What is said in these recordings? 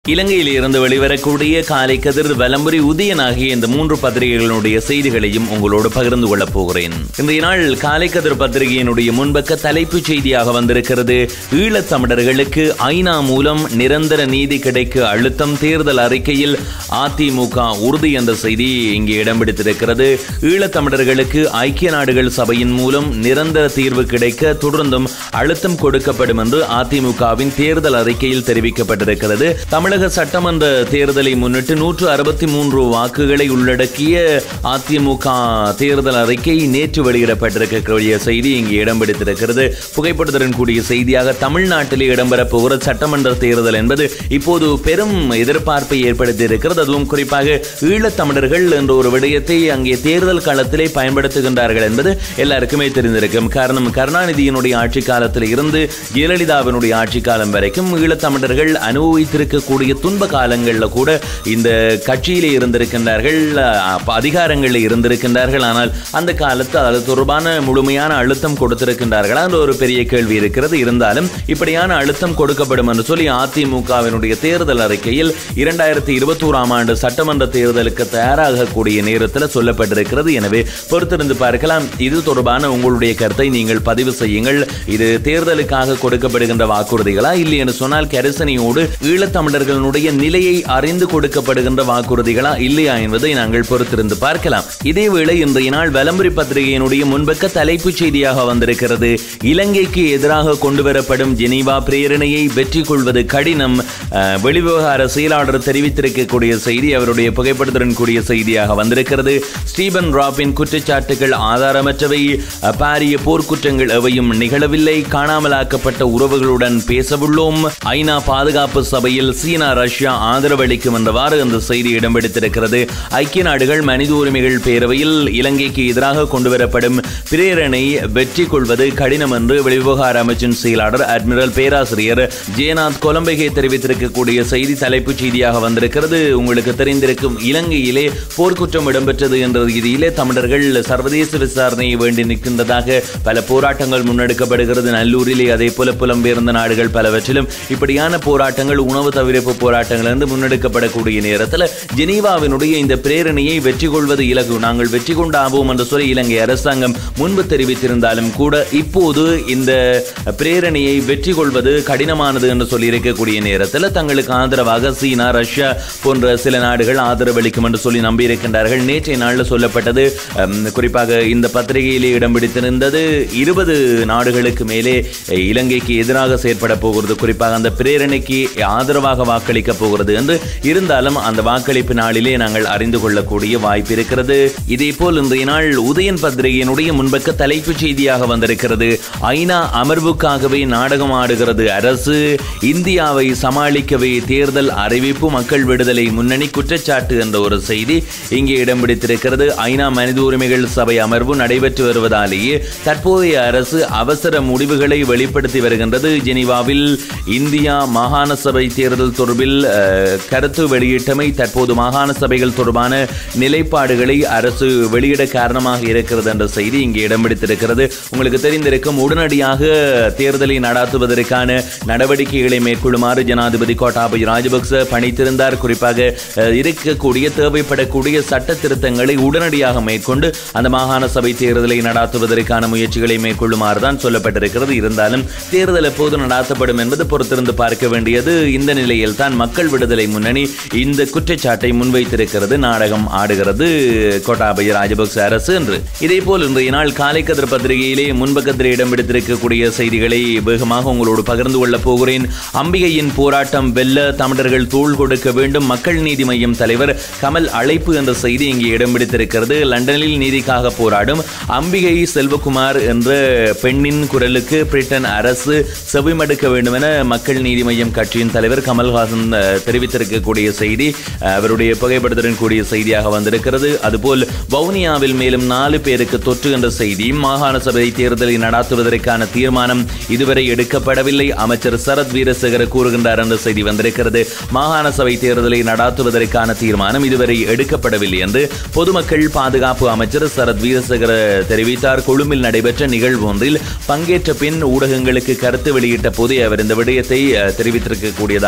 இலங்கையில் இருந்து வெளிவரக்கூடிய காலை கதிர் வலம்புரி உதயன் ஆகிய இந்த மூன்று பத்திரிகைகளுடைய செய்திகளையும் உங்களோடு பகிர்ந்து கொள்ளப் போகிறேன் இன்றைய நாள் காலை கதிர் பத்திரிகையினுடைய முன்பக்க தலைப்புச் செய்தியாக வந்திருக்கிறது ஈழத் தமிழர்களுக்கு ஐநா மூலம் நிரந்தர நீதி கிடைக்க அழுத்தம் தேர்தல் அறிக்கையில் அதிமுக உறுதி என்ற செய்தி இங்கே இடம் பிடித்திருக்கிறது ஈழத் தமிழர்களுக்கு ஐக்கிய நாடுகள் சபையின் மூலம் நிரந்தர தீர்வு கிடைக்க தொடர்ந்தும் அழுத்தம் கொடுக்கப்படும் என்று அதிமுகவின் தேர்தல் அறிக்கையில் தெரிவிக்கப்பட்டிருக்கிறது தமிழக சட்டமன்ற தேர்தலை முன்னிட்டு நூற்று அறுபத்தி மூன்று வாக்குகளை உள்ளடக்கிய அதிமுக தேர்தல் அறிக்கை நேற்று வெளியிடப்பட்டிருக்கக்கூடிய செய்தி இங்கே இடம் பிடித்திருக்கிறது புகைப்படத்துடன் கூடிய செய்தியாக தமிழ்நாட்டிலே இடம்பெறப் போகிற சட்டமன்ற தேர்தல் என்பது இப்போது பெரும் எதிர்பார்ப்பை ஏற்படுத்தி இருக்கிறது அதுவும் குறிப்பாக ஈழத் தமிழர்கள் என்ற ஒரு விடயத்தை அங்கே தேர்தல் காலத்திலே பயன்படுத்துகின்றார்கள் என்பது எல்லாருக்குமே தெரிந்திருக்கும் காரணம் கருணாநிதியினுடைய ஆட்சி காலத்தில் இருந்து ஜெயலலிதாவினுடைய ஆட்சி காலம் வரைக்கும் ஈழத் தமிழர்கள் அனுபவித்திருக்கக்கூடிய துன்ப காலங்களில் கூட இந்த கட்சியிலே இருந்திருக்கின்றார்கள் அஹ், அதிகாரங்களில் இருந்திருக்கின்றார்கள் ஆனால் அந்த காலத்து அது தொடர்பான முழுமையான அழுத்தம் கொடுத்திருக்கின்றார்களா என்ற ஒரு பெரிய கேள்வி இருக்கிறது இருந்தாலும் இப்படியான அழுத்தம் கொடுக்கப்படும் என்று சொல்லி அதிமுகவினுடைய தேர்தல் அறிக்கையில் இரண்டாயிரத்தி இருபத்தோராம் ஆண்டு சட்டமன்ற தேர்தலுக்கு தயாராகக்கூடிய நேரத்தில் சொல்லப்பட்டிருக்கிறது எனவே பொறுத்திருந்து பார்க்கலாம் இது தொடர்பான உங்களுடைய கருத்தை நீங்கள் பதிவு செய்யுங்கள் இது தேர்தலுக்காக கொடுக்கப்படுகின்ற வாக்குறுதிகளா இல்லை என்று சொன்னால் கரிசனையோடு ஈழத்தமிழர்களுடைய நிலையை அறிந்து கொடுக்கப்படுகின்ற வாக்குறுதிகளா இல்லையா என்பதை நாங்கள் பொறுத்திருந்து பார்க்கலாம் இதேவேளை இன்றைய நாள் வலம்புரி பத்திரிகையினுடைய முன்பக்க தலைப்புச் செய்தியாக வந்திருக்கிறது இலங்கைக்கு எதிராக கொண்டு வரப்படும் ஜெனீவா பிரேரணையை வெற்றி கொள்வது கடினம் அஹ், வெளிவிவகார செயலாளர் தெரிவித்திருக்கக்கூடிய செய்தி அவருடைய புகைப்படத்துடன் கூடிய செய்தியாக வந்திருக்கிறது ஸ்டீபன் ராபின் குற்றச்சாட்டுகள் ஆதாரமற்றவை அஹ், பாரிய போர்க்குற்றங்கள் எவையும் நிகழவில்லை காணாமலாக்கப்பட்ட உறவுகளுடன் பேசவுள்ளோம் ஐநா பாதுகாப்பு சபையில் சீனா ரஷ்யா ஆதரவளிக்கும் என்றவாறு அந்த செய்தி இடம்பெடுத்திருக்கிறது ஐக்கிய நாடுகள் மனித உரிமைகள் பேரவையில் இலங்கைக்கு எதிராக கொண்டுவரப்படும் பிரேரணை வெற்றி கொள்வது கடினம் என்று வெளிவிவகார அமைச்சின் செயலாளர் அட்மிரல் பேராசிரியர் ஜெயநாத் கொலம்பகே தெரிவித்திருக்கக்கூடிய செய்தி தலைப்புச் செய்தியாக வந்திருக்கிறது உங்களுக்கு தெரிந்திருக்கும் இலங்கையிலே போர்க்குற்றம் இடம்பெற்றது என்ற ரீதியிலே தமிழர்கள் சர்வதேச விசாரணையை வேண்டி நிற்கின்றதாக பல போராட்டங்கள் முன்னெடுக்கப்படுகிறது நல்லூரிலே அதே போல புலம்பெயர்ந்த நாடுகள் பலவற்றிலும் இப்படியான போராட்டங்கள் உணவு தவிர்ப்பு போராட்டங்கள் என்று முன்னெடுக்கப்படக்கூடிய நேரத்தில் ஜெனீவாவினுடைய இந்த பிரேரணையை வெற்றி கொள்வது இலகு நாங்கள் வெற்றி கொண்டாவோம் என்று சொல்லி இலங்கை அரசாங்கம் முன்பு தெரிவித்திருந்தாலும் கூட இப்போது இந்த பிரேரணையை வெற்றி கொள்வது கடினமானது என்று சொல்லி இருக்கக்கூடிய நேரத்தில் தங்களுக்கு ஆதரவாக சீனா ரஷ்யா போன்ற சில நாடுகள் ஆதரவளிக்கும் என்று சொல்லி நம்பியிருக்கின்றார்கள் நேற்றைய நாளில் சொல்லப்பட்டது ஹம், குறிப்பாக இந்த பத்திரிகையிலே இடம் பிடித்திருந்தது இருபது நாடுகளுக்கு மேலே அஹ், இலங்கைக்கு எதிராக செயற்பட போகிறது குறிப்பாக அந்த பிரேரணைக்கு ஆதரவாக வாக்களிக்க போகிறது என்று இருந்தாலும் அந்த வாக்களிப்பு நாளிலே நாங்கள் அறிந்து கொள்ளக்கூடிய வாய்ப்பு இருக்கிறது இதே போல் இன்றைய நாள் உதயன் பத்திரிகையினுடைய முன்பக்க தலைப்புச் செய்தியாக வந்திருக்கிறது ஐநா அமர்வுக்காகவே நாடகம் ஆடுகிறது அரசு இந்தியாவை சமாளிக்கவே தேர்தல் அறிவிப்பு மக்கள் விடுதலை முன்னணி குற்றச்சாட்டு என்ற ஒரு செய்தி இங்கே இடம் பிடித்திருக்கிறது ஐநா மனித உரிமைகள் சபை அமர்வு நடைபெற்று வருவதாலேயே தற்போதைய அரசு அவசர முடிவுகளை வெளிப்படுத்தி வருகின்றது ஜெனீவாவில் இந்தியா மாகாண சபை தேர்தல் தொடர்பில் அஹ், கருத்து வெளியிட்டமை தற்போது மாகாண சபைகள் தொடர்பான நிலைப்பாடுகளை அரசு வெளியிட காரணமாக இருக்கிறது என்ற செய்தி இங்கே இடம் பிடித்திருக்கிறது உங்களுக்கு தெரிந்திருக்கும் உடனடியாக தேர்தலை நடாத்துவதற்கான நடவடிக்கைகளை மேற்கொள்ளுமாறு ஜனாதிபதி கோட்டாபய ராஜபக்ச பணித்திருந்தார் குறிப்பாக அஹ், இருக்கக்கூடிய தேவைப்படக்கூடிய சட்ட திருத்தங்களை உடனடியாக மேற்கொண்டு அந்த மாகாண சபை தேர்தலை நடாத்துவதற்கான முயற்சிகளை மேற்கொள்ளுமாறு தான் சொல்லப்பட்டிருக்கிறது இருந்தாலும் தேர்தல் எப்போது நடாத்தப்படும் என்பது பொறுத்திருந்து பார்க்க வேண்டியது இந்த நிலையில் தான் மக்கள் விடுதலை முன்னணி இந்த குற்றச்சாட்டை முன்வைத்திருக்கிறது நாடகம் ஆடுகிறது கோட்டாபய ராஜபக்ச அரசு என்று இதே போல் இன்றைய நாள் காலை கதிர் பத்திரிகையிலே முன்பக்கத்தில் இடம் பிடித்திருக்கக்கூடிய செய்திகளை வேகமாக உங்களோடு பகிர்ந்து கொள்ளப் போகிறேன் அம்பிகையின் போராட்டம் வெல்ல தமிழர்கள் தோள் கொடுக்க வேண்டும் மக்கள் நீதி மையம் தலைவர் கமல் அழைப்பு என்ற செய்தி இங்கே இடம் பிடித்திருக்கிறது லண்டனில் நீதிக்காக போராடும் அம்பிகை செல்வகுமார் என்ற பெண்ணின் குரலுக்கு பிரிட்டன் அரசு செவிமடுக்க வேண்டும் என மக்கள் நீதி மையம் கட்சியின் தலைவர் கமல்ஹாசன் அஹ், தெரிவித்திருக்கக்கூடிய செய்தி அஹ், அவருடைய புகைப்படத்துடன் கூடிய செய்தியாக வந்திருக்கிறது அதுபோல் வவுனியாவில் மேலும் நாலு பேருக்கு தொற்று என்ற செய்தி மாகாண சபை தேர்தலை நடாத்துவதற்கான தீர்மானம் இதுவரை எடுக்கப்படவில்லை அமைச்சர் சரத் வீரசேகர கூறுகின்றார் என்ற செய்தி வந்திருக்கிறது மாகாண சபை தேர்தலை நடாத்துவதற்கான தீர்மானம் இதுவரை எடுக்கப்படவில்லை என்று பொதுமக்கள் பாதுகாப்பு அமைச்சர் சரத் வீரசேகர தெரிவித்தார் கொழும்பில் நடைபெற்ற நிகழ்வு ஒன்றில் பங்கேற்ற பின் ஊடகங்களுக்கு கருத்து வெளியிட்ட போதே அவர் இந்த விடயத்தை அஹ், தெரிவித்திருக்கக்கூடியதாக அந்த செய்தி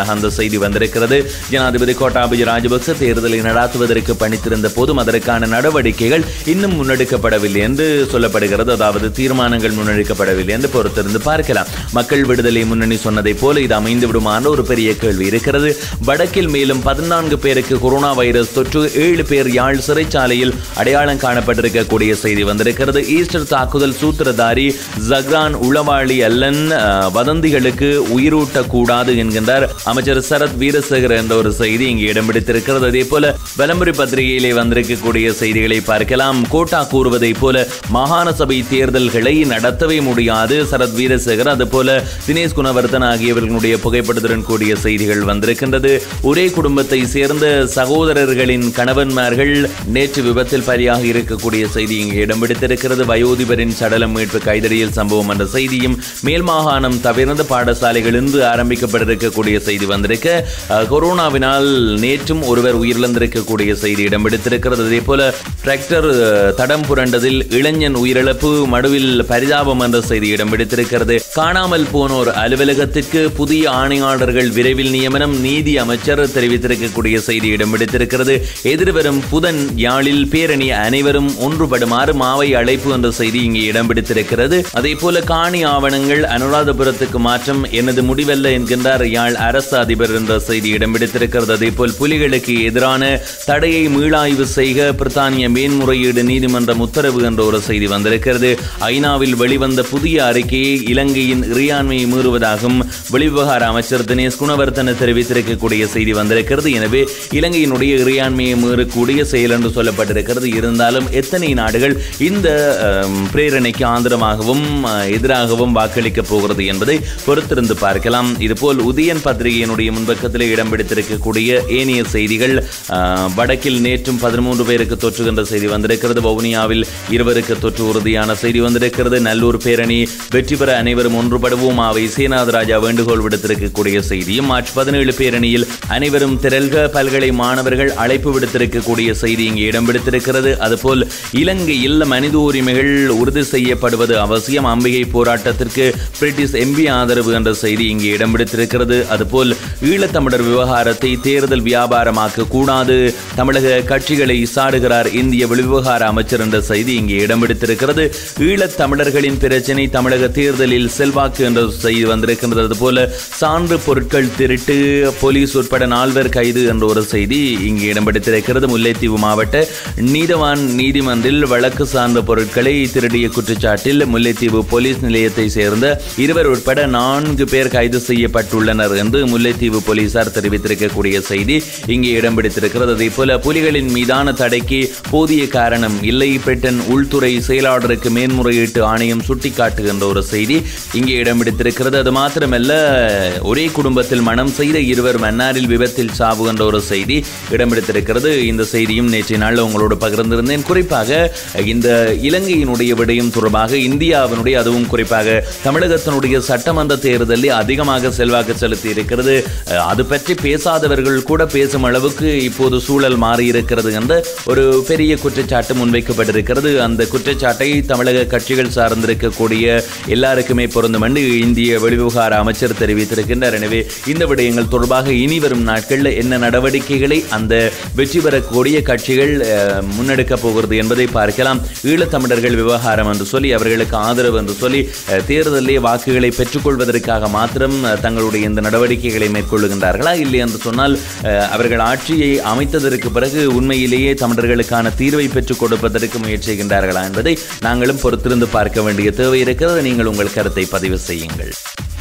செய்தி வந்திருக்கிறது ஜனாதிபதி கோட்டாபய ராஜபக்ச தேர்தலை நடாத்துவதற்கு பணித்திருந்த போதும் அதற்கான நடவடிக்கைகள் இன்னும் முன்னெடுக்கப்படவில்லை என்று சொல்லப்படுகிறது அதாவது தீர்மானங்கள் முன்னெடுக்கப்படவில்லை என்று பொறுத்திருந்து பார்க்கலாம் மக்கள் விடுதலை முன்னணி சொன்னதை போல இது அமைந்து விடுமான ஒரு பெரிய கேள்வி இருக்கிறது வடக்கில் மேலும் பதினான்கு பேருக்கு கொரோனா வைரஸ் தொற்று ஏழு பேர் யாழ் சிறைச்சாலையில் அடையாளம் காணப்பட்டிருக்கக்கூடிய செய்தி வந்திருக்கிறது ஈஸ்டர் தாக்குதல் சூத்திரதாரி ஜக்ரான் உளவாளி அல்லன் அஹ், வதந்திகளுக்கு உயிரூட்டக்கூடாது என்கின்றார் அமைச்சர் சரத் வீரசேகர் என்ற ஒரு செய்தி இங்கே இடம் பிடித்திருக்கிறது அதே போல விளம்பரி பத்திரிகையிலே வந்திருக்கக்கூடிய செய்திகளை பார்க்கலாம் கோட்டா கூறுவதை போல மாகாண சபை தேர்தல்களை நடத்தவே முடியாது சரத் வீரசேகர் அதுபோல தினேஷ் குணவர்தன் ஆகியவர்களுடைய புகைப்படத்துடன் கூடிய செய்திகள் வந்திருக்கின்றது ஒரே குடும்பத்தை சேர்ந்த சகோதரர்களின் கணவன்மார்கள் நேற்று விபத்தில் பலியாக இருக்கக்கூடிய செய்தி இங்கே இடம் பிடித்திருக்கிறது வயோதிபரின் சடலம் மீட்பு கைதடியல் சம்பவம் என்ற செய்தியும் மேல் மாகாணம் தவிர்ந்த பாடசாலைகள் இன்று ஆரம்பிக்கப்பட்டிருக்கக்கூடிய செய்தி வந்திருக்க அஹ், கொரோனாவினால் நேற்றும் ஒருவர் உயிரிழந்திருக்கக்கூடிய செய்தி இடம் பிடித்திருக்கிறது அதே போல டிராக்டர் அஹ், தடம் புரண்டதில் இளைஞன் உயிரிழப்பு மடுவில் பரிதாபம் என்ற செய்தி இடம் பிடித்திருக்கிறது காணாமல் போனோர் அலுவலகத்திற்கு புதிய ஆணையாளர்கள் விரைவில் நியமனம் நீதி அமைச்சர் தெரிவித்திருக்கக்கூடிய செய்தி இடம் பிடித்திருக்கிறது எதிர்வரும் புதன் யாழில் பேரணி அனைவரும் ஒன்றுபடுமாறு மாவை அழைப்பு என்ற செய்தி இங்கே இடம் பிடித்திருக்கிறது அதே போல காணி ஆவணங்கள் அனுராதபுரத்துக்கு மாற்றம் எனது முடிவல்ல என்கின்றார் யாழ் அரசு அதிபர் என்ற செய்தி இடம் பிடித்திருக்கிறது அதே போல் புலிகளுக்கு எதிரான தடையை மீளாய்வு செய்க பிரித்தானிய மேன்முறையீடு நீதிமன்றம் உத்தரவு என்ற ஒரு செய்தி வந்திருக்கிறது ஐநாவில் வெளிவந்த புதிய அறிக்கையை இலங்கையின் இறையாண்மையை மீறுவதாகவும் வெளிவிவகார அமைச்சர் தினேஷ் குணவர்த்தன தெரிவித்திருக்கக்கூடிய செய்தி வந்திருக்கிறது எனவே இலங்கையினுடைய இறையாண்மையை மீறக்கூடிய செயல் என்று சொல்லப்பட்டிருக்கிறது இருந்தாலும் எத்தனை நாடுகள் இந்த அம், பிரேரணைக்கு ஆதரவாகவும் அஹ், எதிராகவும் வாக்களிக்க போகிறது என்பதை பொறுத்திருந்து பார்க்கலாம் இதுபோல் உதயன் பத்திரிகையினுடைய முன்பக்கத்தில் இடம் பிடித்திருக்கக்கூடிய ஏனைய செய்திகள் அஹ், வடக்கில் நேற்றும் பதிமூன்று பேருக்கு தொற்று என்ற செய்தி வந்திருக்கிறது வவுனியாவில் இருவருக்கு தொற்று உறுதியான செய்தி வந்திருக்கிறது நல்லூர் பேரணி வெற்றி பெற அனைவரும் ஒன்றுபடுவோம் அவை சேனாத் ராஜா வேண்டுகோள் விடுத்திருக்கக்கூடிய செய்தியும் மார்ச் பதினேழு பேரணியில் அனைவரும் திரள்க பல்கலை மாணவர்கள் அழைப்பு விடுத்திருக்கக்கூடிய செய்தி இங்கே இடம் பிடித்திருக்கிறது அதுபோல் இலங்கையில் மனித உரிமைகள் உறுதி செய்யப்படுவது அவசியம் அம்பிகை போராட்டத்திற்கு பிரிட்டிஷ் எம்பி ஆதரவு என்ற செய்தி இங்கே இடம் பிடித்திருக்கிறது அதுபோல் ஈழத்தமிழர் விவகாரத்தை தேர்தல் வியாபாரமாக்க கூடாது தமிழக கட்சிகளை சாடுகிறார் இந்திய வெளிவிவகார அமைச்சர் என்ற செய்தி இங்கே இடம் பிடித்திருக்கிறது ஈழத்தமிழர்களின் பிரச்சினை தமிழக தேர்தலில் செல்வாக்கு என்ற செய்தி வந்திருக்கின்றது அதுபோல சான்று பொருட்கள் திருட்டு போலீஸ் உட்பட நால்வர் கைது என்ற ஒரு செய்தி இங்கே இடம் பிடித்திருக்கிறது முல்லைத்தீவு மாவட்ட நீதவான் நீதிமன்றில் வழக்கு சார்ந்த பொருட்களை திருடிய குற்றச்சாட்டில் முல்லைத்தீவு போலீஸ் நிலையத்தை சேர்ந்த இருவர் உட்பட நான்கு பேர் கைது செய்யப்பட்டுள்ளனர் என்று முல்லைத்தீவு போலீசார் தெரிவித்திருக்கக்கூடிய செய்தி இங்கே இடம் பிடித்திருக்கிறது அதே போல புலிகளின் மீதான தடைக்கு போதிய காரணம் இல்லை பிரிட்டன் உள்துறை செயலாளருக்கு மேன்முறையீட்டு ஆணையம் சுட்டிக்காட்டுகின்ற ஒரு செய்தி இங்கே இடம் பிடித்திருக்கிறது அது மாத்திரமல்ல ஒரே குடும்பத்தில் மனம் செய்த இருவர் மன்னாரில் விபத்தில் சாவு என்ற ஒரு செய்தி இடம் பிடித்திருக்கிறது இந்த செய்தியும் நேற்றைய நாளில் உங்களோடு பகிர்ந்திருந்தேன் குறிப்பாக இந்த இலங்கையினுடைய விடயம் தொடர்பாக இந்தியாவினுடைய அதுவும் குறிப்பாக தமிழகத்தினுடைய சட்டமன்ற தேர்தலில் அதிகமாக செல்வாக்கு செலுத்தி இருக்கிறது அஹ், அது பற்றி பேசாதவர்கள் கூட பேசும் அளவுக்கு இப்போது சூழல் மாறி இருக்கிறது என்ற ஒரு பெரிய குற்றச்சாட்டு முன்வைக்கப்பட்டிருக்கிறது அந்த குற்றச்சாட்டை தமிழக கட்சிகள் சார்ந்திருக்கக்கூடிய எல்லாருக்குமே பொருந்தும் என்று இந்திய வெளிவிவகார அமைச்சர் தெரிவித்திருக்கின்றார் எனவே இந்த விடயங்கள் தொடர்பாக இனி வரும் நாட்களில் என்ன நடவடிக்கைகளை அந்த வெற்றி பெறக்கூடிய கட்சிகள் அஹ், முன்னெடுக்க போகிறது என்பதை பார்க்கலாம் ஈழத்தமிழர்கள் விவகாரம் என்று சொல்லி அவர்களுக்கு ஆதரவு என்று சொல்லி அஹ், தேர்தலிலே வாக்குகளை பெற்றுக்கொள்வதற்காக மாத்திரம் அஹ், தங்களுடைய இந்த நடவடிக்கைகளை மேற்கொள்ளுகின்றார்களா இல்லை என்று சொன்னால் அஹ், அவர்கள் ஆட்சியை அமைத்ததற்கு பிறகு உண்மையிலேயே தமிழர்களுக்கான தீர்வை பெற்றுக் கொடுப்பதற்கு முயற்சிக்கின்றார்களா என்பதை நாங்களும் பொறுத்திருந்து பார்க்க வேண்டிய தேவை இருக்கிறது நீங்கள் உங்கள் கருத்தை பதிவு செய்யுங்கள்